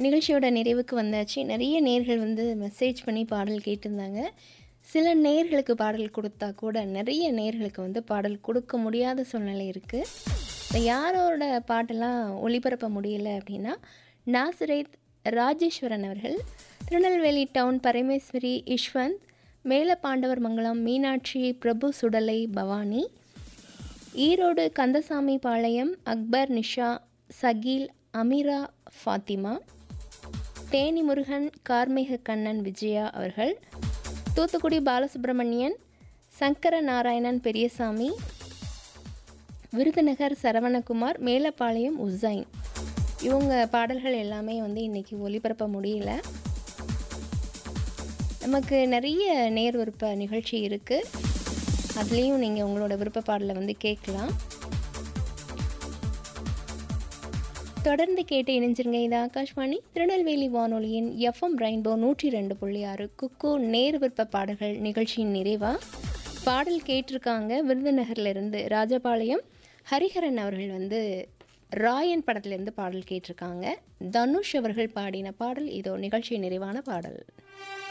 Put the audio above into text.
நிகழ்ச்சியோட நிறைவுக்கு வந்தாச்சு நிறைய நேர்கள் வந்து மெசேஜ் பண்ணி பாடல் கேட்டிருந்தாங்க சில நேர்களுக்கு பாடல் கொடுத்தா கூட நிறைய நேர்களுக்கு வந்து பாடல் கொடுக்க முடியாத சூழ்நிலை இருக்குது யாரோட பாட்டெல்லாம் ஒளிபரப்ப முடியல அப்படின்னா நாசிரேத் ராஜேஸ்வரன் அவர்கள் திருநெல்வேலி டவுன் பரமேஸ்வரி யஷ்வந்த் மேலப்பாண்டவர் மங்கலம் மீனாட்சி பிரபு சுடலை பவானி ஈரோடு கந்தசாமி பாளையம் அக்பர் நிஷா சகீல் அமீரா ஃபாத்திமா தேனி முருகன் கார்மேக கண்ணன் விஜயா அவர்கள் தூத்துக்குடி பாலசுப்ரமணியன் சங்கர நாராயணன் பெரியசாமி விருதுநகர் சரவணகுமார் மேலப்பாளையம் உசைன் இவங்க பாடல்கள் எல்லாமே வந்து இன்றைக்கி ஒளிபரப்ப முடியல நமக்கு நிறைய நேர் விருப்ப நிகழ்ச்சி இருக்குது அதுலேயும் நீங்கள் உங்களோட விருப்ப பாடலை வந்து கேட்கலாம் தொடர்ந்து கேட்டு இணைஞ்சிருங்க இது ஆகாஷ்வாணி திருநெல்வேலி வானொலியின் எஃப்எம் ரெயின்போ நூற்றி ரெண்டு புள்ளி ஆறு குக்கு நேர் விருப்ப பாடல்கள் நிகழ்ச்சியின் நிறைவா பாடல் கேட்டிருக்காங்க விருதுநகர்லேருந்து ராஜபாளையம் ஹரிஹரன் அவர்கள் வந்து ராயன் படத்துலேருந்து பாடல் கேட்டிருக்காங்க தனுஷ் அவர்கள் பாடின பாடல் இதோ நிகழ்ச்சி நிறைவான பாடல்